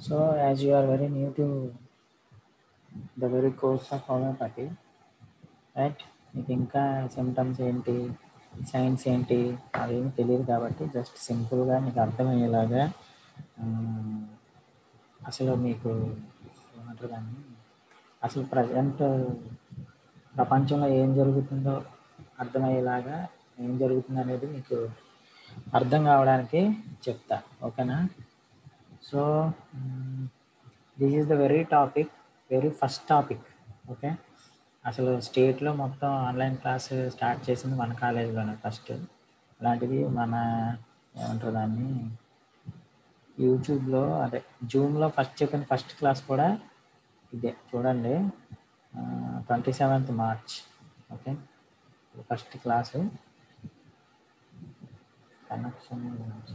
So, as you are very new to the very course of homeopathy, right మీకు ఇంకా symptoms ఏంటి science ఏంటి అవేమి తెలియదు కాబట్టి జస్ట్ సింపుల్గా మీకు అర్థమయ్యేలాగా ఆ, అసలు మీకు ఏమంటారు దాన్ని అసలు ప్రజెంట్ ప్రపంచంలో ఏం జరుగుతుందో అర్థమయ్యేలాగా ఏం జరుగుతుంది అనేది మీకు అర్థం కావడానికి చెప్తా ఓకేనా so this is the very topic very first topic okay అసలు స్టేట్లో మొత్తం ఆన్లైన్ క్లాస్ స్టార్ట్ చేసింది మన కాలేజీలోనే ఫస్ట్ అలాంటిది మన ఏమంటారు దాన్ని యూట్యూబ్లో అదే జూమ్లో ఫస్ట్ చెప్పిన ఫస్ట్ క్లాస్ కూడా ఇదే చూడండి twenty seventh March okay first class connection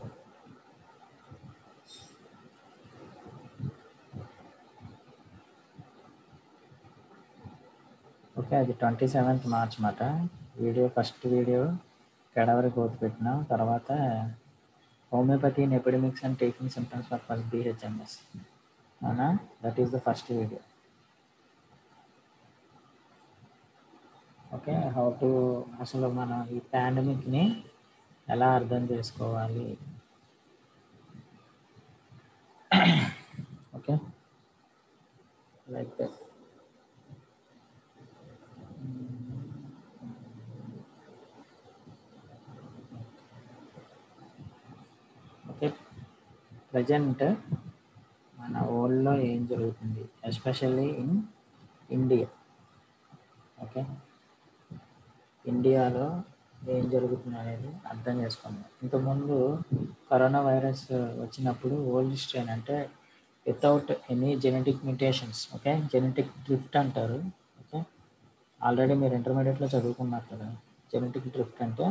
okay అది ట్వంటీ సెవెంత్ మార్చ్ మాట వీడియో ఫస్ట్ వీడియో కెడవరి కోర్టు పెట్టినాం తర్వాత homeopathy in epidemics and taking symptoms for first BHMS అవునా that is the first video okay how to అసలు మనం ఈ పాండమిక్ని ఎలా అర్థం చేసుకోవాలి okay like that okay present మన వరల్డ్లో ఏం జరుగుతుంది ఎస్పెషల్లీ ఇన్ ఇండియా ఓకే ఇండియాలో ఏం జరుగుతుంది అనేది అర్థం చేసుకుందాం ఇంతకుముందు కరోనా వైరస్ వచ్చినప్పుడు ఓల్డ్ స్ట్రెయిన్ అంటే without any genetic mutations okay genetic drift అంటారు ఓకే ఆల్రెడీ మీరు ఇంటర్మీడియట్లో చదువుకున్నారు కదా జెనెటిక్ డ్రిఫ్ట్ అంటే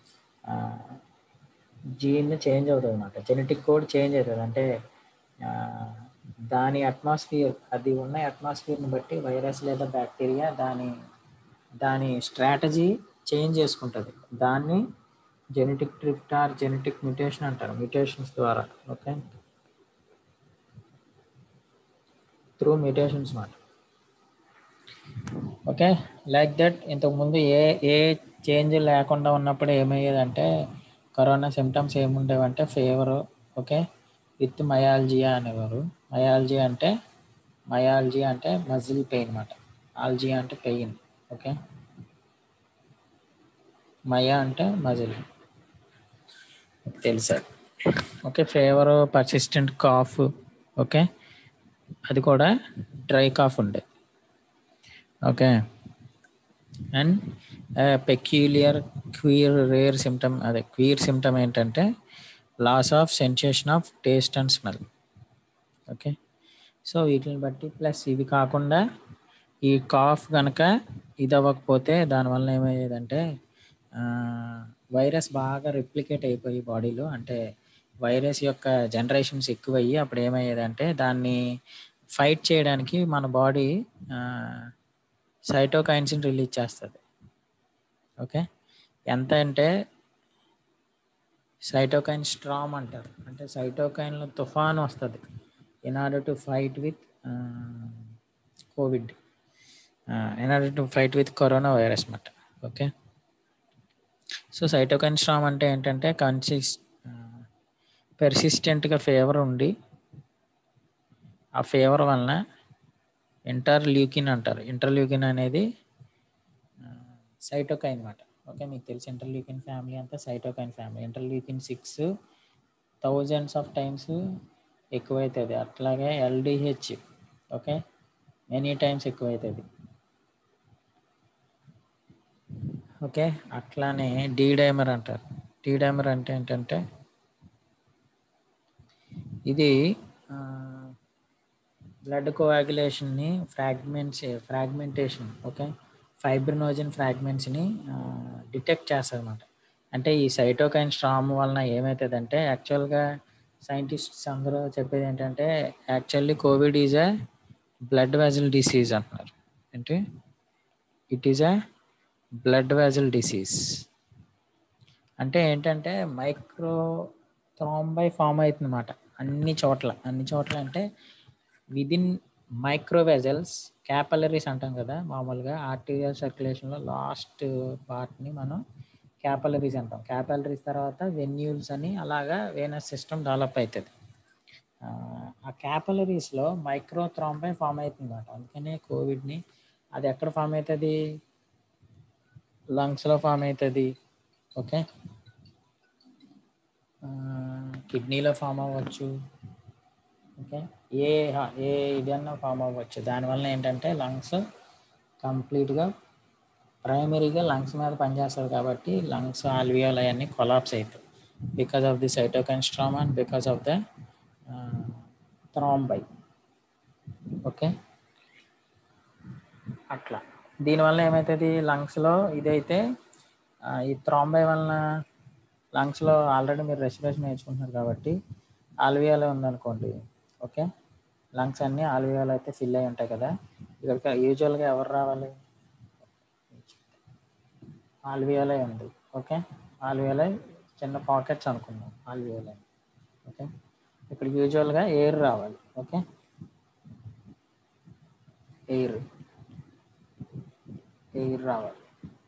జీన్ చేంజ్ అవుతుంది అనమాట జెనెటిక్ కోడ్ చేంజ్ అవుతుంది అంటే ఆ, దాని అట్మాస్ఫియర్ అది ఉన్న అట్మాస్ఫియర్ని బట్టి వైరస్ లేదా బ్యాక్టీరియా దాని దాని స్ట్రాటజీ చేంజ్ చేసుకుంటుంది దాన్ని genetic drift or genetic mutation అంటారు మ్యూటేషన్స్ ద్వారా ఓకే త్రూ మ్యూటేషన్స్ మాట ఓకే లైక్ దట్ ఇంతకుముందు ఏ ఏ చేంజ్ లేకుండా ఉన్నప్పుడు ఏమయ్యేదంటే కరోనా సిమ్టమ్స్ ఏముండేవంటే ఫీవర్ ఓకే విత్ మయాలజియా అనేవారు మయాలజియా అంటే మయాలజియా అంటే మజిల్ పెయిన్ అనమాట ఆల్జియా అంటే పెయిన్ ఓకే మయా అంటే మజిల్ తెలుసా okay fever persistent cough okay అది కూడా డ్రై కాఫ్ ఉండే okay and peculiar queer rare symptom అదే క్వీర్ సిమ్టమ్ ఏంటంటే loss of sensation of taste and smell okay so వీటిని బట్టి ప్లస్ ఇవి కాకుండా ఈ కాఫ్ కనుక ఇది అవ్వకపోతే దానివల్ల ఏమయ్యేదంటే వైరస్ బాగా రిప్లికేట్ అయిపోయి బాడీలో అంటే వైరస్ యొక్క జనరేషన్స్ ఎక్కువయ్యి అప్పుడు ఏమయ్యేదంటే దాన్ని ఫైట్ చేయడానికి మన బాడీ సైటోకైన్స్ని రిలీజ్ చేస్తుంది ఓకే ఎంత అంటే సైటోకైన్ స్ట్రామ్ అంటారు అంటే సైటోకైన్లో తుఫాన్ వస్తుంది in order to fight with covid in order to fight with corona virus అన్నమాట ఓకే సో సైటోకైన్ స్ట్రామ్ అంటే ఏంటంటే కన్సిస్ పెర్సిస్టెంట్గా ఫీవర్ ఉండి ఆ ఫీవర్ వలన ఇంటర్ల్యూకిన్ అంటారు ఇంటర్ల్యూకిన్ అనేది సైటోకైన్ అనమాట ఓకే మీకు తెలిసి ఇంటర్ల్యూకిన్ ఫ్యామిలీ అంతా cytokine family interleukin six thousands of times ఎక్కువైతుంది అట్లాగే ఎల్డిహెచ్ ఓకే మెనీ టైమ్స్ ఎక్కువైతుంది ఓకే అట్లానే డీ డైమర్ అంటారు డీ డైమర్ అంటే ఏంటంటే ఇది బ్లడ్ కోయాగులేషన్ని ఫ్రాగ్మెంట్స్ ఫ్రాగ్మెంటేషన్ ఓకే ఫైబ్రినోజన్ ఫ్రాగ్మెంట్స్ని డిటెక్ట్ చేస్తుంది అనమాట అంటే ఈ సైటోకైన్ స్ట్రామ్ వలన ఏమవుతుందంటే యాక్చువల్గా సైంటిస్ట్స్ అందరూ చెప్పేది ఏంటంటే actually covid is a blood vessel disease అంటున్నారు అంటే it is a blood vessel disease అంటే ఏంటంటే మైక్రో థ్రాంబై ఫామ్ అవుతుంది అనమాట అన్ని చోట్ల అన్ని చోట్ల అంటే విదిన్ మైక్రోవెజల్స్ క్యాపలరీస్ అంటాం కదా మామూలుగా ఆర్టీరియల్ సర్క్యులేషన్లో లాస్ట్ పార్ట్ని మనం క్యాపలరీస్ అంటాం క్యాపలరీస్ తర్వాత వెన్యూల్స్ అని అలాగా వేనస్ సిస్టమ్ డెవలప్ అవుతుంది ఆ, ఆ క్యాపలరీస్లో మైక్రో థ్రాంబై ఫామ్ అవుతుంది అనమాట అందుకనే కోవిడ్ని అది ఎక్కడ ఫామ్ అవుతుంది లంగ్స్లో ఫామ్ అవుతుంది ఓకే కిడ్నీలో ఫామ్ అవ్వచ్చు ఓకే ఏ హ- ఏ ఇదన్నా ఫామ్ అవ్వచ్చు దానివల్ల ఏంటంటే లంగ్స్ కంప్లీట్గా ప్రైమరీగా లంగ్స్ మీద పనిచేస్తుంది కాబట్టి లంగ్స్ ఆల్వియోల్ అవన్నీ కొలాప్స్ అవుతాయి because of the cytokine storm and because of the thrombi okay అట్లా దీనివల్ల ఏమవుతుంది లంగ్స్లో ఇదైతే ఆ, ఈ థ్రాంబై వలన లంగ్స్లో ఆల్రెడీ మీరు రెస్పిరేషన్ నేర్చుకుంటున్నారు కాబట్టి ఆల్వియాలో ఉందనుకోండి ఓకే లంగ్స్ అన్నీ ఆల్వియాలో అయితే ఫిల్ అయి ఉంటాయి కదా ఇక్కడ యూజువల్గా ఎవరు రావాలి ఆల్వియాలే ఉంది ఓకే ఆల్వియాలే చిన్న పాకెట్స్ అనుకుందాం ఆల్వియాలే ఓకే ఇక్కడ యూజువల్గా ఎయిర్ రావాలి ఓకే ఎయిర్ ఎయిర్ రావాలి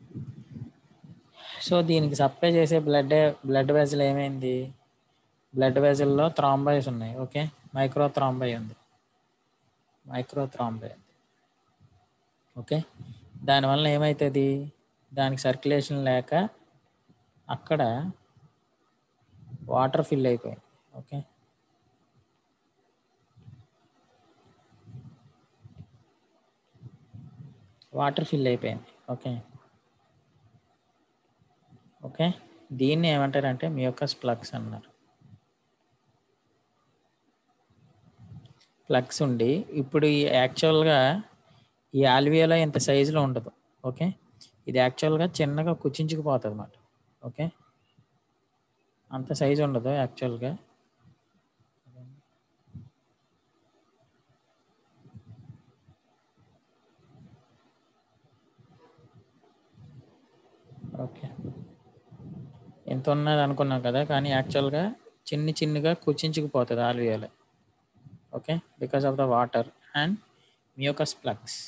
సో దీనికి సప్లై చేసే బ్లడ్ బ్లడ్ వెజల్ ఏమైంది బ్లడ్ వెజల్లో థ్రాంబైస్ ఉన్నాయి ఓకే మైక్రో థ్రాంబై ఉంది మైక్రో థ్రాంబై ఉంది ఓకే దానివల్ల ఏమవుతుంది దానికి సర్క్యులేషన్ లేక అక్కడ వాటర్ ఫిల్ అయిపోయింది ఓకే వాటర్ ఫిల్ అయిపోయింది ఓకే ఓకే దీన్ని ఏమంటారంటే మియోకస్ ప్లగ్స్ అన్నారు ప్లగ్స్ ఉండి ఇప్పుడు ఈ యాక్చువల్గా ఈ ఆల్వియాలో ఇంత సైజులో ఉండదు ఓకే ఇది యాక్చువల్గా చిన్నగా కుచించుకుపోతుంది అన్నమాట ఓకే అంత సైజు ఉండదు యాక్చువల్గా ఓకే ఎంత ఉన్నది అనుకున్నాం కదా కానీ యాక్చువల్గా చిన్ని చిన్నగా కుచించుకుపోతుంది ఆల్వియాలో okay because of the water and mucus plugs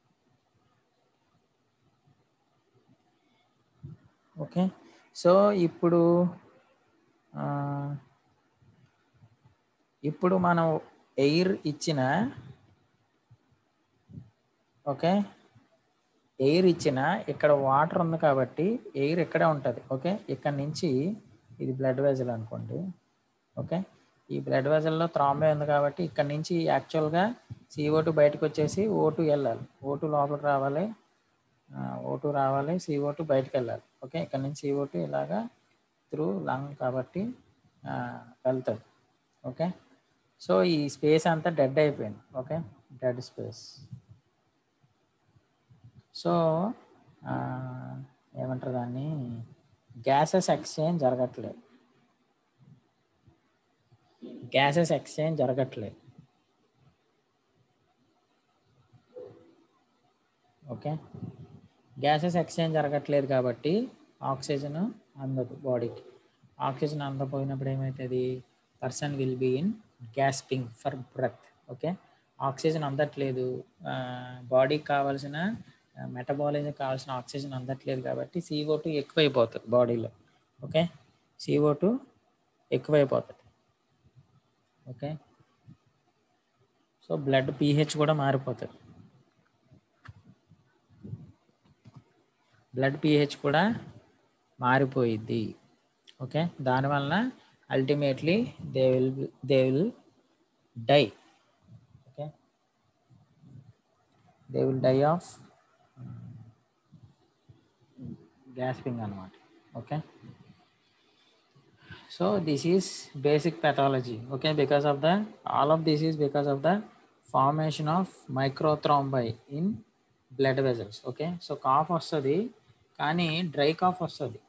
okay so ఇప్పుడు ఆ, ఇప్పుడు మనం ఎయిర్ ఇచ్చిన ఓకే ఎయిర్ ఇచ్చిన ఇక్కడ వాటర్ ఉంది కాబట్టి ఎయిర్ ఇక్కడే ఉంటుంది ఓకే ఇక్కడ నుంచి ఇది బ్లడ్ వెజల్ అనుకోండి ఓకే ఈ బ్లడ్ వెజల్లో థ్రాంబే ఉంది కాబట్టి ఇక్కడ నుంచి యాక్చువల్గా సిఓ టూ బయటకు వచ్చేసి ఓ టూ వెళ్ళాలి ఓ టూ లోపలికి రావాలి ఓ టూ రావాలి సిఓ టూ బయటకు వెళ్ళాలి ఓకే ఇక్కడ నుంచి సిఓ టూ ఇలాగా త్రూ లంగ్ కాబట్టి ఆ, వెళ్తుంది ఓకే సో ఈ స్పేస్ అంతా డెడ్ అయిపోయింది ఓకే డెడ్ స్పేస్ సో ఆ, ఏమంటారు దాన్ని గ్యాసెస్ ఎక్స్చేంజ్ జరగట్లేదు గ్యాసెస్ ఎక్స్చేంజ్ జరగట్లేదు ఓకే గ్యాసెస్ ఎక్స్చేంజ్ జరగట్లేదు కాబట్టి ఆక్సిజన్ అందదు బాడీకి ఆక్సిజన్ అందపోయినప్పుడు ఏమవుతుంది person will be in gasping for breath okay oxygen అందట్లేదు బాడీకి కావాల్సిన మెటబాలిజం కావాల్సిన ఆక్సిజన్ అందట్లేదు కాబట్టి సిఓ టూ ఎక్కువైపోతుంది బాడీలో ఓకే సిఓ టూ ఎక్కువైపోతుంది ఓకే సో బ్లడ్ పీహెచ్ కూడా మారిపోతుంది బ్లడ్ పీహెచ్ కూడా మారిపోయిద్ది ఓకే దానివలన ultimately they will they will die okay they will die of gasping అనమాట okay so this is basic pathology okay because of the all of this is because of the formation of microthrombi in blood vessels okay so cough వస్తుంది కానీ dry cough వస్తుంది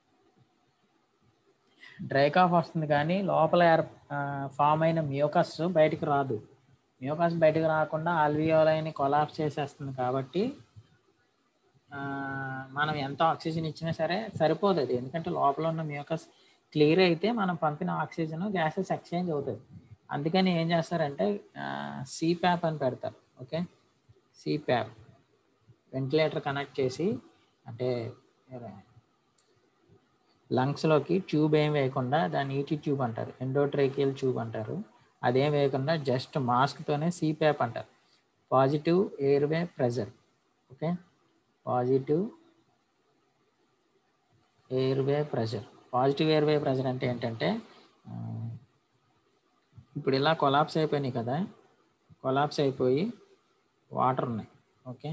dry cough వస్తుంది కానీ లోపల form అయిన mucus బయటికి రాదు mucus బయటికి రాకుండా ఆల్వియోలైని కొలాప్స్ చేసేస్తుంది కాబట్టి ఆ, మనం ఎంత ఆక్సిజన్ ఇచ్చినా సరే సరిపోదు అది ఎందుకంటే లోపల ఉన్న మ్యూకస్ క్లియర్ అయితే మనం పంపిన ఆక్సిజన్ గ్యాసెస్ ఎక్స్చేంజ్ అవుతుంది అందుకని ఏం చేస్తారంటే సిప్యాప్ అని పెడతారు ఓకే సిప్యాప్ వెంటిలేటర్ కనెక్ట్ చేసి అంటే లంగ్స్లోకి ట్యూబ్ ఏం వేయకుండా దాన్ని ఈటీ ట్యూబ్ అంటారు ఎండోట్రేకియల్ ట్యూబ్ అంటారు అదేం వేయకుండా జస్ట్ మాస్క్తోనే సిప్యాప్ అంటారు positive airway pressure okay positive airway pressure positive airway pressure అంటే ఏంటంటే ఆ, ఇప్పుడు ఇలా కొలాప్స్ అయిపోయినాయి కదా కొలాప్స్ అయిపోయి వాటర్ ఉన్నాయి ఓకే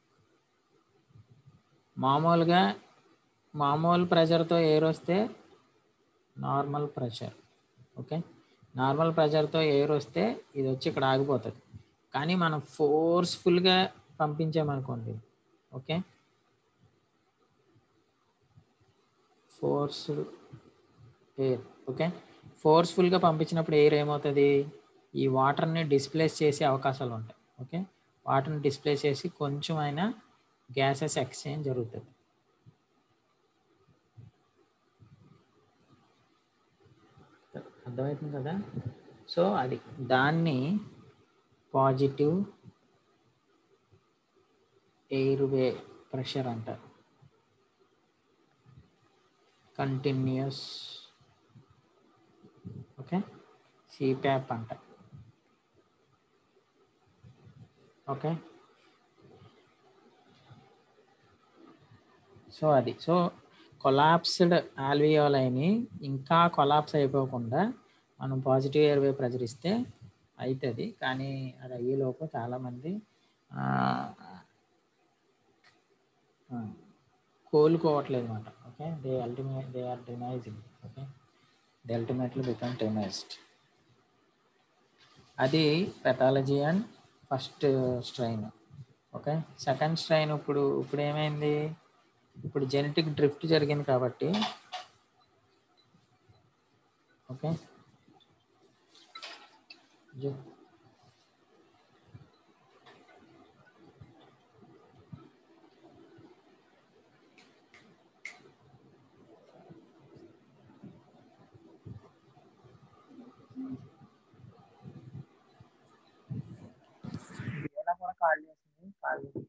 మామూలుగా మామూలు ప్రెషర్తో ఎయిర్ వస్తే నార్మల్ ప్రెషర్ ఓకే నార్మల్ ప్రెషర్తో ఎయిర్ వస్తే ఇది వచ్చి ఇక్కడ ఆగిపోతుంది కానీ మనం ఫోర్స్ఫుల్గా పంపించామనుకోండి ఓకే ఫోర్స్ ఎయిర్ ఓకే ఫోర్స్ఫుల్గా పంపించినప్పుడు ఎయిర్ ఏమవుతుంది ఈ వాటర్ని డిస్ప్లేస్ చేసే అవకాశాలు ఉంటాయి ఓకే వాటర్ని డిస్ప్లేస్ చేసి కొంచెం అయినా గ్యాసెస్ ఎక్స్చేంజ్ జరుగుతుంది అర్థమవుతుంది కదా సో అది దాన్ని పాజిటివ్ ఎయిర్వే ప్రెషర్ అంటారు కంటిన్యూస్ ఓకే సిప్యాప్ అంట ఓకే సో అది సో కొలాప్స్డ్ ఆల్వియోలైని ఇంకా కొలాప్స్ అయిపోకుండా మనం పాజిటివ్ ఎయిర్వే ప్రెజర్ ఇస్తే అవుతుంది కానీ అది అయ్యేలోపు చాలామంది ఆ, ఆ, కోలుకోవట్లేదు అనమాట okay they ultimate they are demising okay they ultimately become demised అది pathology and first strain okay second strain ఇప్పుడు ఇప్పుడు ఏమైంది ఇప్పుడు జెనెటిక్ డ్రిఫ్ట్ జరిగింది కాబట్టి ఓకే జె- వీళ్ళ కూడా కాల్ చేసింది కాల్ చేసింది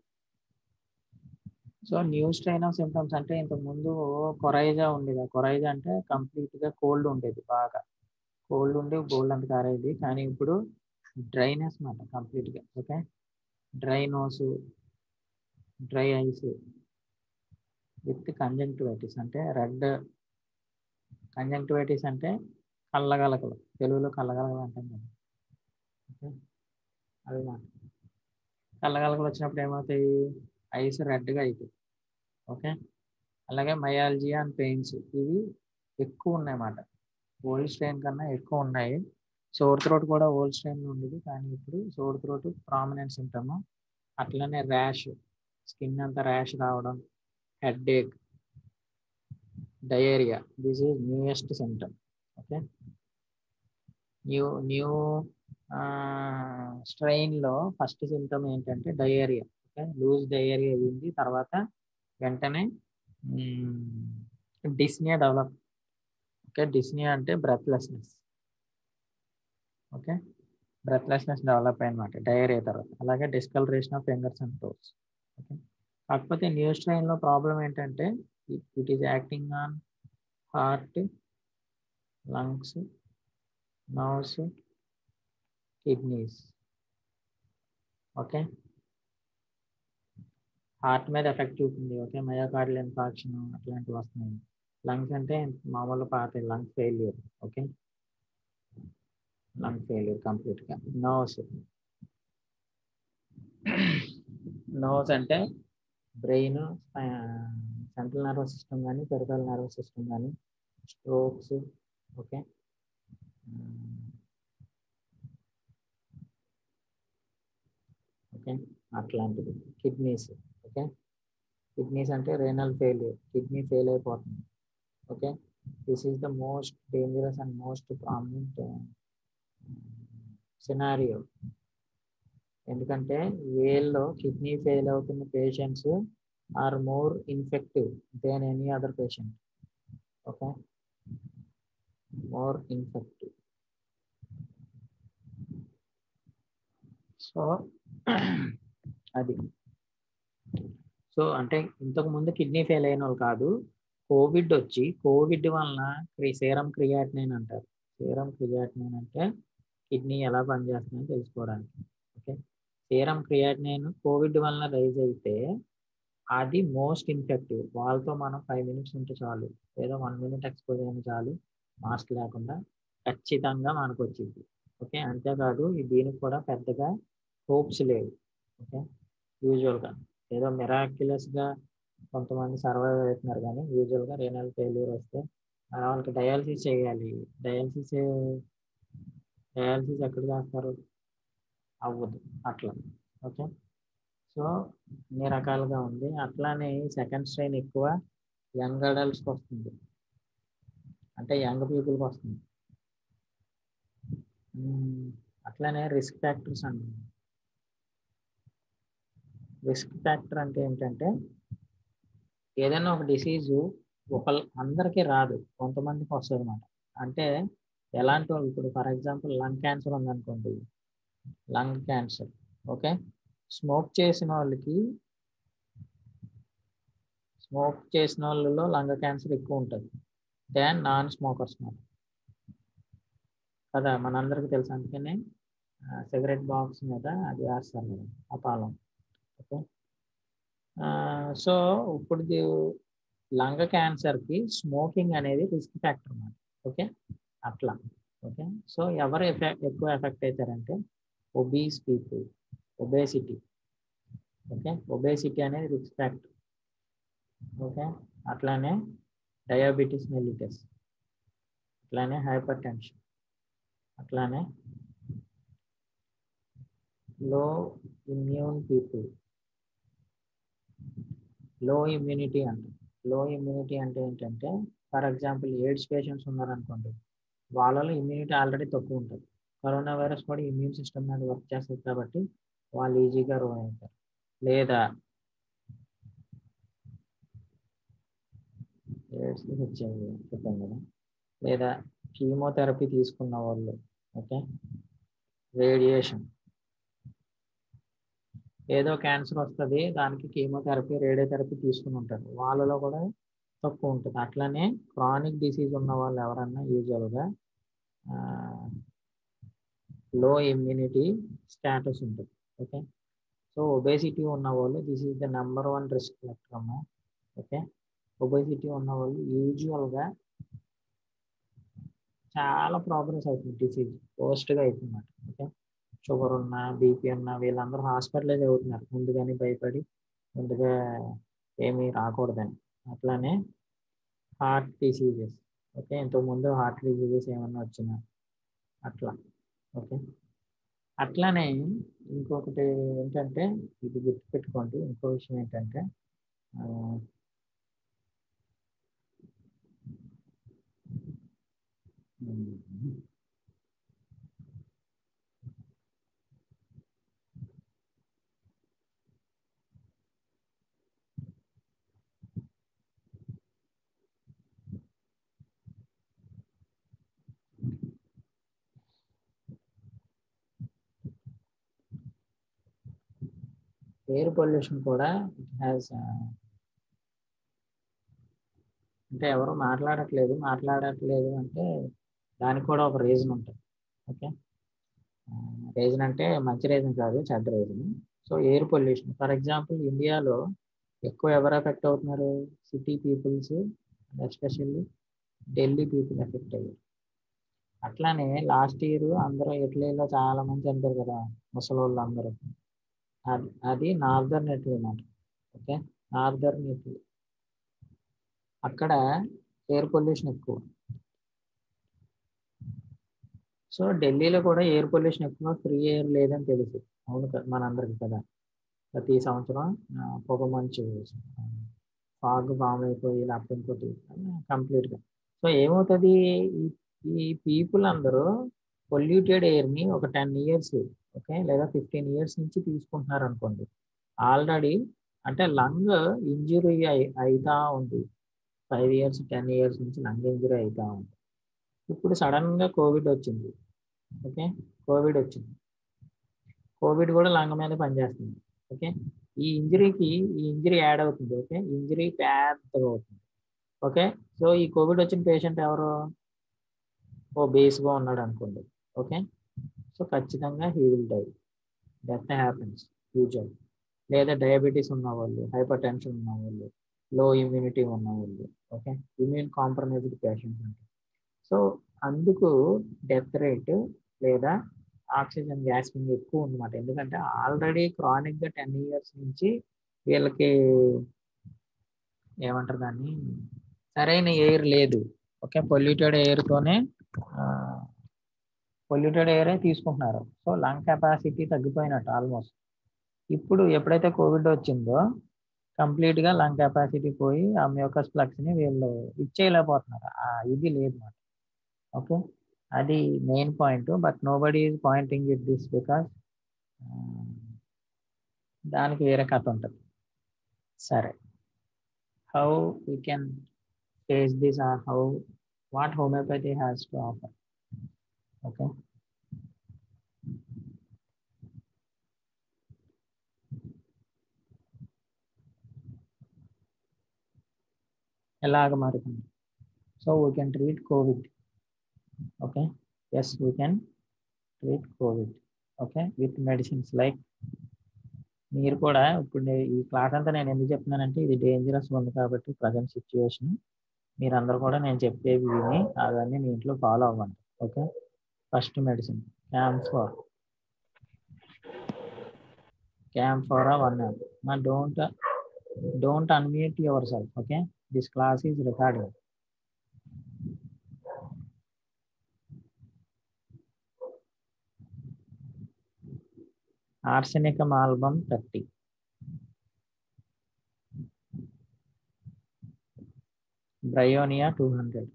so new strain of symptoms అంటే ఇంతకు ముందు కొరైజా ఉండేది ఆ కొరైజా అంటే కంప్లీట్ గా కోల్డ్ ఉండేది బాగా కోల్డ్ ఉండి గోల్డ్ అంత కారేది కానీ ఇప్పుడు డ్రైనెస్ మాట కంప్లీట్ గా okay dry nose dry eyes with conjunctivitis అంటే రెడ్ కంజంక్టివైటిస్ అంటే కళ్ళగలకలు తెలుగులో కళ్ళగలకలు అంటాం కదా ఓకే అది మాట కళ్ళగలకలు వచ్చినప్పుడు ఏమవుతాయి ఐస్ రెడ్గా అవుతాయి ఓకే అలాగే మయాలజియా అండ్ పెయిన్స్ ఇవి ఎక్కువ ఉన్నాయి అన్నమాట ఓల్డ్ స్ట్రెయిన్ కన్నా ఎక్కువ ఉన్నాయి సోర్ త్రోట్ కూడా ఓల్డ్ స్ట్రెయిన్ ఉండేది కానీ ఇప్పుడు సోర్ త్రోట్ ప్రామినెంట్ సిమ్టమ్ అట్లనే ర్యాష్ స్కిన్ అంతా ర్యాష్ రావడం headache diarrhoea this is newest symptom okay new new స్ట్రెయిన్లో ఫస్ట్ సిమ్టమ్ ఏంటంటే డయేరియా ఓకే లూజ్ డయేరియా ఉంది తర్వాత వెంటనే డిస్నియా డెవలప్ ఓకే డిస్నియా అంటే బ్రెత్లెస్నెస్ ఓకే బ్రెత్లెస్నెస్ డెవలప్ అన్నమాట డయేరియా తర్వాత అలాగే discolouration of fingers and toes okay కాకపోతే న్యూ స్ట్రెయిన్లో ప్రాబ్లం ఏంటంటే it is acting on heart lungs nerves kidneys okay heart మీద ఎఫెక్ట్ చూపింది ఓకే మయోకార్డియల్ ఇన్ఫాక్షన్ అట్లాంటివి వస్తున్నాయి లంగ్స్ అంటే మామూలు పాత lung failure okay lung failure కంప్లీట్గా నర్వ్స్ నర్వ్స్ అంటే బ్రెయిన్ సెంట్రల్ నర్వస్ సిస్టమ్ కానీ పెరిఫరల్ నర్వస్ సిస్టమ్ కానీ స్ట్రోక్స్ ఓకే ఓకే అట్లాంటిది కిడ్నీస్ ఓకే కిడ్నీస్ అంటే రేనల్ ఫెయిల్యూర్ కిడ్నీ ఫెయిల్ అయిపోతుంది okay this is the most dangerous and most prominent scenario ఎందుకంటే వేల్లో kidney fail అవుతున్న patients are more infective then any other patient okay more infective so అది so అంటే ఇంతకు ముందు kidney fail అయిన వాళ్ళు కాదు కోవిడ్ వచ్చి కోవిడ్ వలన సీరం క్రియాటినైన్ అంటారు సీరం క్రియాటినైన్ అంటే కిడ్నీ ఎలా పనిచేస్తుందని తెలుసుకోవడానికి ఓకే సీరం క్రియాటినైన్ కోవిడ్ వలన రైజ్ అయితే అది మోస్ట్ ఇన్ఫెక్టివ్ వాళ్ళతో మనం ఫైవ్ మినిట్స్ ఉంటే చాలు ఏదో వన్ మినిట్ ఎక్స్పోజ్ అయిన చాలు మాస్క్ లేకుండా ఖచ్చితంగా మనకు వచ్చింది ఓకే అంతేకాదు దీనికి కూడా పెద్దగా హోప్స్ లేవు ఓకే యూజువల్గా ఏదో మిరాక్యులస్గా కొంతమంది సర్వైవ్ అవుతున్నారు కానీ యూజువల్గా రేనల్ ఫెయిల్యూర్ వస్తే వాళ్ళకి డయాలసిస్ చేయాలి డయాలసిస్ డయాలసిస్ ఎక్కడ చేస్తారు అవ్వదు అట్లా ఓకే సో అన్ని రకాలుగా ఉంది అట్లానే సెకండ్ స్ట్రెయిన్ ఎక్కువ యంగ్ అడల్ట్స్కి వస్తుంది అంటే యంగ్ పీపుల్కి వస్తుంది అట్లానే రిస్క్ ఫ్యాక్టర్స్ అండి రిస్క్ ఫ్యాక్టర్ అంటే ఏంటంటే ఏదైనా ఒక డిసీజు ఒక అందరికీ రాదు కొంతమందికి వస్తుంది అనమాట అంటే ఎలాంటి వాళ్ళు ఇప్పుడు ఫర్ ఎగ్జాంపుల్ లంగ్ క్యాన్సర్ ఉందనుకోండి లంగ్ క్యాన్సర్ ఓకే స్మోక్ చేసిన వాళ్ళకి స్మోక్ చేసిన వాళ్ళలో లంగ్ క్యాన్సర్ ఎక్కువ ఉంటుంది దాన్ నాన్ స్మోకర్స్ మాట కదా మనందరికీ తెలుసు అందుకనే సిగరెట్ బాక్స్ మీద అది వేస్తారు కదా అపాలం ఓకే సో ఇప్పుడు లంగ్ క్యాన్సర్కి స్మోకింగ్ అనేది రిస్క్ ఫ్యాక్టర్ అన్నమాట ఓకే అట్లా ఓకే సో ఎవరు ఎఫెక్ట్ ఎక్కువ ఎఫెక్ట్ అవుతారంటే obese people obesity okay obesity అనేది రిస్క్ ఫ్యాక్టర్ ఓకే అట్లానే డయాబెటీస్ మెల్లిటస్ అట్లానే హైపర్ టెన్షన్ అట్లానే లో ఇమ్యూన్ పీపుల్ లో ఇమ్యూనిటీ అంటే లో ఇమ్యూనిటీ అంటే ఏంటంటే ఫర్ ఎగ్జాంపుల్ ఎయిడ్స్ పేషెంట్స్ ఉన్నారనుకోండి వాళ్ళలో ఇమ్యూనిటీ ఆల్రెడీ తక్కువ ఉంటుంది కరోనా వైరస్ కూడా ఇమ్యూన్ సిస్టమ్ మీద వర్క్ చేస్తుంది కాబట్టి వాళ్ళు ఈజీగా రోగ్ అవుతారు లేదా ఎయిడ్స్ వచ్చేది చెప్పాను కదా లేదా కీమోథెరపీ తీసుకున్న వాళ్ళు ఓకే రేడియేషన్ ఏదో క్యాన్సర్ వస్తుంది దానికి కీమోథెరపీ రేడియోథెరపీ తీసుకుని ఉంటారు వాళ్ళలో కూడా తక్కువ ఉంటుంది అట్లనే క్రానిక్ డిసీజ్ ఉన్న వాళ్ళు ఎవరన్నా యూజువల్గా లో ఇమ్యూనిటీ స్టాటస్ ఉంటుంది ఓకే సో ఒబేసిటీ ఉన్న వాళ్ళు this is the number one risk factor అమ్మా ఓకే ఒబేసిటీ ఉన్న వాళ్ళు యూజువల్గా చాలా ప్రోగ్రెస్ అవుతుంది డిసీజ్ పోస్ట్గా అవుతుంది ఓకే షుగర్ ఉన్నా బీపీ ఉన్నా వీళ్ళందరూ హాస్పిటలే చదువుతున్నారు ముందుగానే భయపడి ముందుగా ఏమీ రాకూడదని అట్లానే హార్ట్ డిసీజెస్ ఓకే ఇంతకుముందు హార్ట్ డిసీజెస్ ఏమన్నా వచ్చినా అట్లా ఓకే అట్లానే ఇంకొకటి ఏంటంటే ఇది గుర్తుపెట్టుకోండి ఇంకో విషయం ఏంటంటే ఎయిర్ పొల్యూషన్ కూడా ఇట్ హ్యాస్ అంటే ఎవరు మాట్లాడట్లేదు మాట్లాడట్లేదు అంటే దానికి కూడా ఒక రీజన్ ఉంటుంది ఓకే రీజన్ అంటే మంచి రీజన్ కాదు చెడ్డ reason so air pollution for example ఇండియాలో ఎక్కువ ఎవరు ఎఫెక్ట్ అవుతున్నారు city peoples especially Delhi people effect అయ్యారు అట్లానే లాస్ట్ ఇయర్ అందరూ ఇటలీలో చాలా మంది చనిపోయారు కదా ముసలి వాళ్ళు అందరూ అది అది నార్దర్న్ ఇటలీ అన్నమాట ఓకే నార్దర్న్ ఇటలీ అక్కడ ఎయిర్ పొల్యూషన్ ఎక్కువ సో ఢిల్లీలో కూడా ఎయిర్ పొల్యూషన్ ఎక్కువ ఫ్రీ ఎయిర్ లేదని తెలుసు అవును మనందరికి కదా ప్రతి సంవత్సరం పొగ మంచు ఫాగ్ ఫామ్ అయిపోయి లేకపోతే ఇంకోటి కంప్లీట్గా సో ఏమవుతుంది ఈ పీపుల్ అందరూ పొల్యూటెడ్ ఎయిర్ని ఒక టెన్ ఇయర్స్ ఓకే లేదా ఫిఫ్టీన్ ఇయర్స్ నుంచి తీసుకుంటున్నారు అనుకోండి ఆల్రెడీ అంటే లంగ్ ఇంజురీ అవుతా ఉంది ఫైవ్ ఇయర్స్ టెన్ ఇయర్స్ నుంచి లంగ్ ఇంజురీ అవుతా ఉంది ఇప్పుడు సడన్గా కోవిడ్ వచ్చింది ఓకే కోవిడ్ వచ్చింది కోవిడ్ కూడా లంగ్ మీద పనిచేస్తుంది ఓకే ఈ ఇంజరీకి ఈ ఇంజరీ యాడ్ అవుతుంది ఓకే ఇంజరీ పెద్దగా అవుతుంది ఓకే సో ఈ కోవిడ్ వచ్చిన పేషెంట్ ఎవరు ఓ బేస్గా ఉన్నాడు అనుకోండి ఓకే సో ఖచ్చితంగా he will die death happens future లేదా డయాబెటీస్ ఉన్న వాళ్ళు హైపర్ టెన్షన్ ఉన్న వాళ్ళు లో ఇమ్యూనిటీ ఉన్న వాళ్ళు ఓకే ఇమ్యూన్ కాంప్రమైజ్డ్ పేషెంట్స్ అంటే సో అందుకు డెత్ రేట్ లేదా ఆక్సిజన్ గ్యాస్పింగ్ ఎక్కువ ఉందన్నమాట ఎందుకంటే ఆల్రెడీ క్రానిక్గా టెన్ ఇయర్స్ నుంచి వీళ్ళకి ఏమంటారు దాన్ని సరైన ఎయిర్ లేదు ఓకే పొల్యూటెడ్ ఎయిర్తోనే పొల్యూటెడ్ ఎయిరే తీసుకుంటున్నారు సో లంగ్ కెపాసిటీ తగ్గిపోయినట్టు ఆల్మోస్ట్ ఇప్పుడు ఎప్పుడైతే కోవిడ్ వచ్చిందో కంప్లీట్గా లంగ్ కెపాసిటీ పోయి ఆ మ్యూకస్ ఫ్లక్స్ని వీళ్ళు ఇచ్చేయలేకపోతున్నారు ఆ ఇది లేదు మాట ఓకే అది main point but nobody is pointing it this because దానికి వేరే కథ ఉంటుంది సరే how we can face this or how what homeopathy has to offer okay ఎలాగ మారుతుంది so we can treat covid okay yes we can treat covid okay with medicines like మీరు కూడా ఇప్పుడు ఈ క్లాస్ అంతా నేను ఎందుకు చెప్తున్నానంటే ఇది డేంజరస్ ఉంది కాబట్టి ప్రజెంట్ సిచ్యువేషన్ మీరందరూ కూడా నేను చెప్పేవి విని అవన్నీ మీ ఇంట్లో ఫాలో అవ్వండి okay first medicine camphor camphora one మా don't don't unmute yourself okay this class is recording arsenicum album thirty bryonia two hundred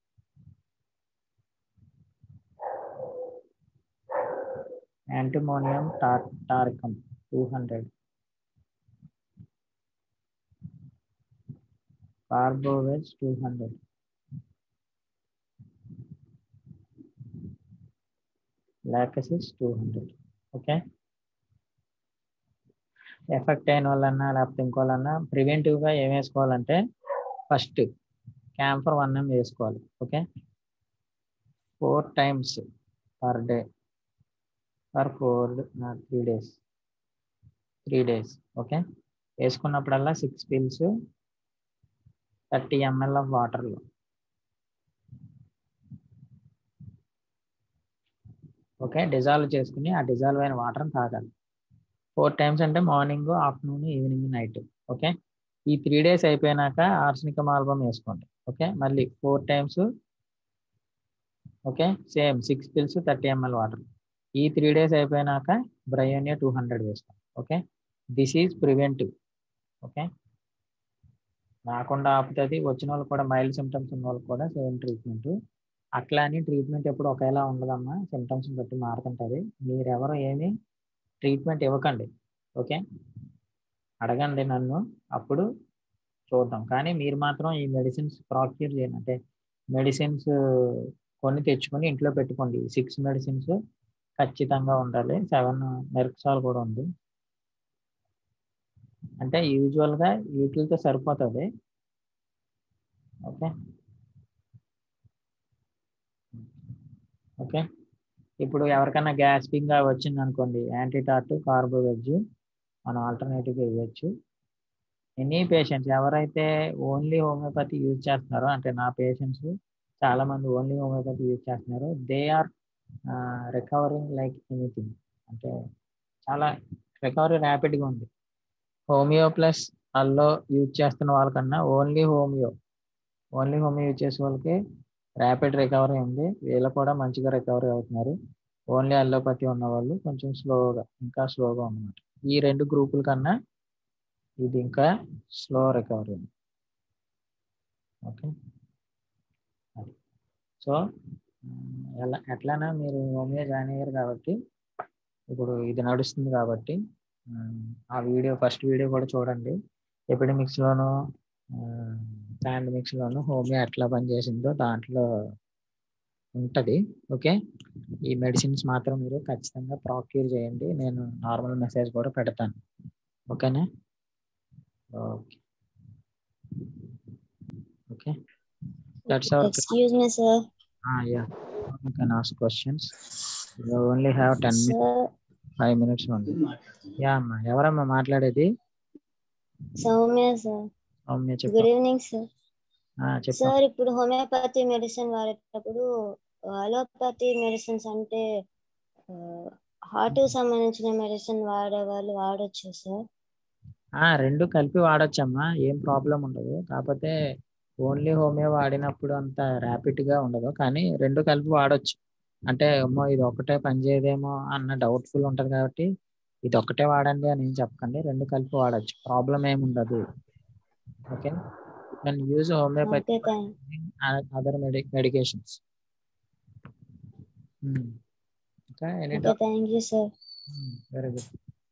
antimonium tar tartaricum two hundred carbo veg two hundred lachesis two hundred okay effect అయిన వాళ్ళన్నా లేకపోతే ఇంకోళ్ళన్నా ప్రివెంటివ్గా ఏం వేసుకోవాలంటే first camphor one M వేసుకోవాలి okay four times per day for four three days three days okay వేసుకున్నప్పుడల్లా six pills thirty ML of వాటర్లో okay dissolve చేసుకుని ఆ డిజాల్వ్ అయిన వాటర్ని తాగాలి ఫోర్ టైమ్స్ అంటే morning afternoon evening night okay ఈ త్రీ డేస్ అయిపోయినాక ఆర్సనికం ఆల్బమ్ వేసుకోండి ఓకే మళ్ళీ four times okay same six pills thirty ML water ఈ త్రీ డేస్ అయిపోయినాక బ్రయోనియా టూ హండ్రెడ్ వేసుకోండి okay this is preventive okay రాకుండా ఆపుతుంది వచ్చిన వాళ్ళు కూడా మైల్డ్ సిమ్టమ్స్ ఉన్న వాళ్ళు కూడా సేమ్ ట్రీట్మెంట్ అట్లా అని ట్రీట్మెంట్ ఎప్పుడు ఒకేలా ఉండదమ్మా సిమ్టమ్స్ బట్టి మారుతుంటుంది మీరెవరు ఏమి ట్రీట్మెంట్ ఇవ్వకండి ఓకే అడగండి నన్ను అప్పుడు చూద్దాం కానీ మీరు మాత్రం ఈ మెడిసిన్స్ ప్రాక్యూర్ చేయండి అంటే మెడిసిన్స్ కొన్ని తెచ్చుకొని ఇంట్లో పెట్టుకోండి సిక్స్ మెడిసిన్స్ ఖచ్చితంగా ఉండాలి సెవెన్ మెర్క్సాల్ కూడా ఉంది అంటే యూజువల్గా వీటితో సరిపోతుంది ఓకే ఓకే ఇప్పుడు ఎవరికైనా గ్యాస్పింగ్ వచ్చింది అనుకోండి యాంటీటాట్ కార్బోవెజ్ మనం ఆల్టర్నేటివ్గా ఇవ్వచ్చు ఎనీ పేషెంట్స్ ఎవరైతే ఓన్లీ హోమియోపతి యూజ్ చేస్తున్నారో అంటే నా పేషెంట్స్ చాలామంది ఓన్లీ హోమియోపతి యూజ్ చేస్తున్నారు they are recovering like anything అంటే చాలా రికవరీ ర్యాపిడ్గా ఉంది హోమియో ప్లస్ అల్లో యూజ్ చేస్తున్న వాళ్ళకన్నా only homeo only homeo use చేసే వాళ్ళకి ర్యాపిడ్ రికవరీ ఉంది వీళ్ళు కూడా మంచిగా రికవరీ అవుతున్నారు ఓన్లీ అల్లోపతి ఉన్న వాళ్ళు కొంచెం స్లోగా ఇంకా స్లోగా ఉన్నమాట ఈ రెండు గ్రూపుల కన్నా ఇది ఇంకా స్లో రికవరీ ఉంది ఓకే సో ఎలా ఎట్లానా మీరు హోమియో జాయిన్ అయ్యారు కాబట్టి ఇప్పుడు ఇది నడుస్తుంది కాబట్టి ఆ వీడియో ఫస్ట్ వీడియో కూడా చూడండి ఎపిడమిక్స్లోను పాండమిక్స్లోను హోమియో ఎట్లా పనిచేసిందో దాంట్లో ఉంటుంది ఓకే ఈ మెడిసిన్స్ మాత్రం మీరు ఖచ్చితంగా ప్రాక్యూర్ చేయండి నేను నార్మల్ మెసేజ్ కూడా పెడతాను ఓకేనా okay okay that's hour Excuse me, sir. Yeah you can ask questions you only have ten minutes Sir, five minutes ఉంది యా అమ్మా ఎవరమ్మా మాట్లాడేది సౌమ్య సార్ సౌమ్య చెప్పు గుడ్ ఈవినింగ్ సార్ ఆ, చెప్పు సార్ ఇప్పుడు హోమియోపతి మెడిసిన్ వాడేటప్పుడు అలోపతి మెడిసిన్స్ అంటే హార్ట్ సంబంధించిన మెడిసిన్ వాడే వాళ్ళు వాడొచ్చు సార్ ఆ, రెండు కలిపి వాడొచ్చమ్మా ఏం ప్రాబ్లం ఉండదు కాకపోతే ఓన్లీ హోమియో వాడినప్పుడు అంత ర్యాపిడ్ గా ఉండదు కానీ రెండు కలిపి వాడొచ్చు అంటే అమ్మో ఇది ఒకటే పనిచేయదేమో అన్న డౌట్ఫుల్ ఉంటది కాబట్టి ఇది ఒక్కటే వాడండి అని ఏం చెప్పకండి రెండు కలిపి వాడొచ్చు ప్రాబ్లం ఏమి ఉండదు okay can use homeopathy okay thank other medi medications ఇంకా any okay thank you sir very good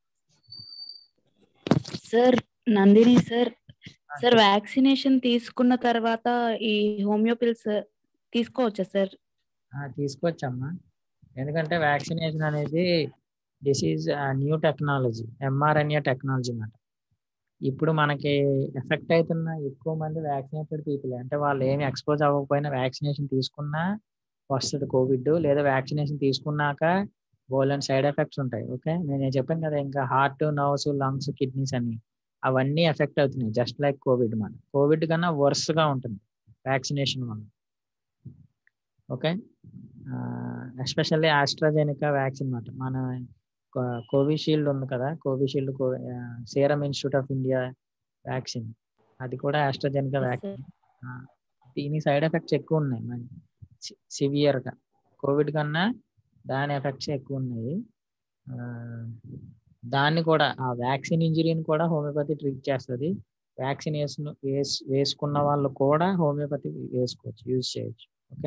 sir Nandini sir sir vaccination తీసుకున్న తర్వాత ఈ హోమియో పిల్స్ తీసుకోవచ్చా సార్ తీసుకోవచ్చమ్మా ఎందుకంటే వ్యాక్సినేషన్ అనేది this is new technology mRNA technology అన్నమాట ఇప్పుడు మనకి ఎఫెక్ట్ అవుతున్న ఎక్కువ మంది వ్యాక్సినేటెడ్ పీపుల్ అంటే వాళ్ళు ఏమి ఎక్స్పోజ్ అవ్వకపోయినా వ్యాక్సినేషన్ తీసుకున్నా వస్తుంది కోవిడ్ లేదా వ్యాక్సినేషన్ తీసుకున్నాక బోలెన్ సైడ్ ఎఫెక్ట్స్ ఉంటాయి ఓకే నేను చెప్పాను కదా ఇంకా హార్ట్ నర్వ్స్ లంగ్స్ కిడ్నీస్ అని అవన్నీ ఎఫెక్ట్ అవుతున్నాయి జస్ట్ లైక్ కోవిడ్ మన కోవిడ్ కన్నా worse గా ఉంటుంది వ్యాక్సినేషన్ వల్ల ఓకే ఎస్పెషల్లీ ఆస్ట్రాజెనికా వ్యాక్సిన్ అన్నమాట మన కోవిషీల్డ్ ఉంది కదా Covishield Serum Institute of India vaccine అది కూడా ఆస్ట్రాజెనికా Yes, వ్యాక్సిన్ దీని సైడ్ ఎఫెక్ట్స్ ఎక్కువ ఉన్నాయి మన సివియర్ గా కోవిడ్ కన్నా దాని ఎఫెక్ట్స్ ఎక్కువ ఉన్నాయి ఆ, దాన్ని కూడా ఆ వ్యాక్సిన్ ఇంజరీని కూడా హోమియోపతి ట్రీట్ చేస్తుంది వ్యాక్సిన్ వేసు వేస్ వేసుకున్న వాళ్ళు కూడా హోమియోపతి వేసుకోవచ్చు యూజ్ చేయొచ్చు okay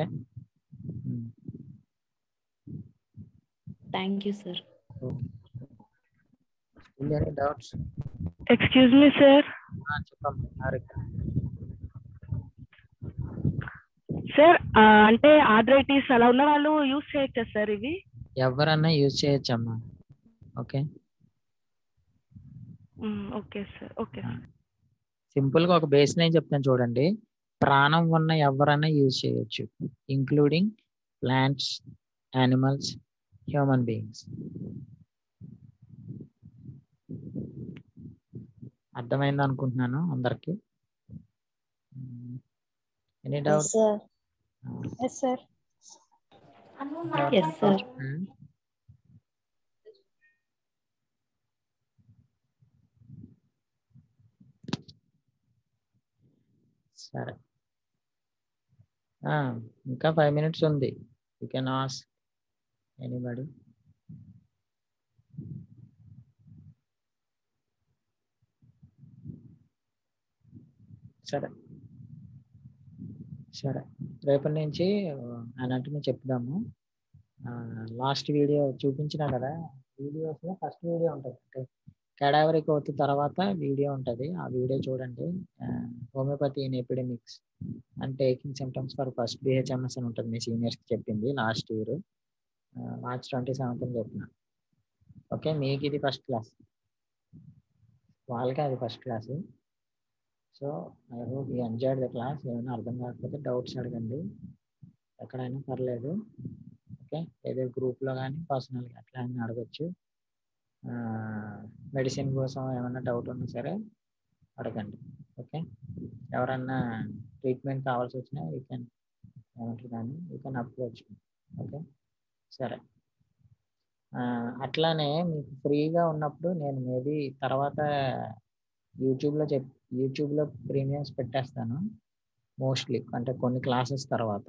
thank you sir any doubts excuse me sir చెప్పమ్మా హారిక సార్ అంటే ఆర్థరైటిస్ అలా ఉన్న వాళ్ళు యూస్ చేయొచ్చా సార్ ఇవి ఎవరన్నా యూజ్ చేయొచ్చమ్మా okay okay sir okay simple గా ఒక బేస్ లైన్ చెప్తాను చూడండి ప్రాణం ఉన్న ఎవరైనా యూజ్ చేయొచ్చు including plants animals human beings అర్థమైంది అనుకుంటున్నాను అందరికి any doubt sir yes sir yes sir సరే ఆ, ఇంకా ఫైవ్ మినిట్స్ ఉంది యూ కెన్ ఆస్ ఎనీబడి సరే సరే రేపటి నుంచి అన్నట్టు చెప్దాము లాస్ట్ వీడియో చూపించినా కదా వీడియోస్లో ఫస్ట్ వీడియో ఉంటుంది అంటే కెడావరీ కోర్టు తర్వాత వీడియో ఉంటుంది ఆ వీడియో చూడండి homeopathy in epidemics and taking symptoms for first BHMS అని ఉంటుంది మీ సీనియర్స్కి చెప్పింది last year March twenty seventh అని చెప్పిన ఓకే మీకు ఇది ఫస్ట్ క్లాస్ వాళ్ళకి అది first class so I hope you enjoyed the class ఏమైనా అర్థం కాకపోతే డౌట్స్ అడగండి ఎక్కడైనా పర్లేదు ఓకే ఏదో గ్రూప్లో కానీ పర్సనల్గా అట్లా అయినా అడగచ్చు మెడిసిన్ కోసం ఏమైనా డౌట్ ఉన్నా సరే అడగండి ఓకే ఎవరన్నా ట్రీట్మెంట్ కావాల్సి వచ్చినా యూ కెన్ ఏమంటారు కానీ యూ కెన్ అప్రోచ్ ఓకే సరే ఆ, అట్లానే మీకు ఫ్రీగా ఉన్నప్పుడు నేను మేబీ తర్వాత యూట్యూబ్లో చెప్ యూట్యూబ్లో ప్రీమియమ్స్ పెట్టేస్తాను మోస్ట్లీ అంటే కొన్ని క్లాసెస్ తర్వాత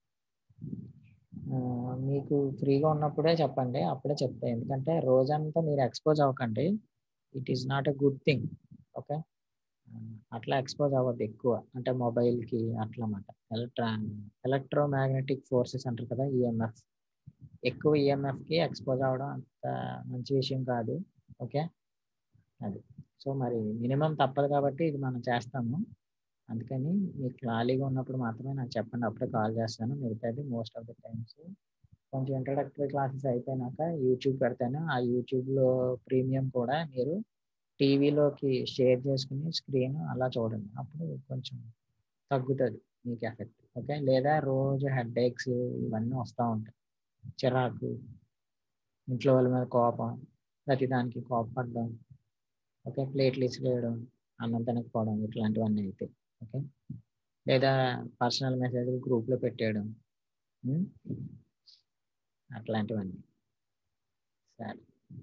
ఆ, మీకు ఫ్రీగా ఉన్నప్పుడే చెప్పండి అప్పుడే చెప్తా ఎందుకంటే రోజంతా మీరు ఎక్స్పోజ్ అవ్వకండి it is not a good thing okay అట్లా ఎక్స్పోజ్ అవ్వద్దు ఎక్కువ అంటే మొబైల్కి అట్లా అన్నమాట ఎలక్ట్రా ఎలక్ట్రోమాగ్నెటిక్ ఫోర్సెస్ అంటారు కదా ఈఎంఎఫ్ ఎక్కువ ఈఎంఎఫ్కి ఎక్స్పోజ్ అవ్వడం అంత మంచి విషయం కాదు ఓకే అది సో మరి మినిమం తప్పదు కాబట్టి ఇది మనం చేస్తాము అందుకని మీకు ఖాళీగా ఉన్నప్పుడు మాత్రమే నాకు చెప్పండి అప్పుడే కాల్ చేస్తాను మిగతాది మోస్ట్ ఆఫ్ ద టైమ్స్ కొంచెం ఇంట్రడక్టరీ క్లాసెస్ అయిపోయినాక యూట్యూబ్ పెడతాను ఆ యూట్యూబ్లో ప్రీమియం కూడా మీరు టీవీలోకి షేర్ చేసుకుని స్క్రీన్ అలా చూడండి అప్పుడు కొంచెం తగ్గుతుంది మీకు ఎఫెక్ట్ ఓకే లేదా రోజు హెడ్ ఏక్స్ ఇవన్నీ వస్తూ ఉంటాయి చిరాకు ఇంట్లో వాళ్ళ మీద కోపం ప్రతిదానికి కోపపడడం ఓకే ప్లేట్లు ఇసిరేయడం అన్నం తినకపోవడం ఇట్లాంటివన్నీ అయితే ఓకే లేదా పర్సనల్ మెసేజ్ గ్రూప్లో పెట్టేయడం ఉమ్, అట్లాంటివన్నీ సరే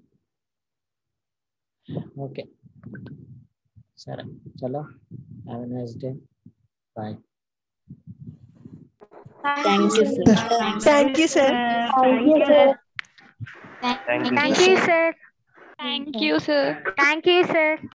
ఓకే సరే చలో have nice day bye thank you sir Thank you, sir. Thank you, sir. Thank you, Thank you, sir. Thank you, sir. Thank you, sir.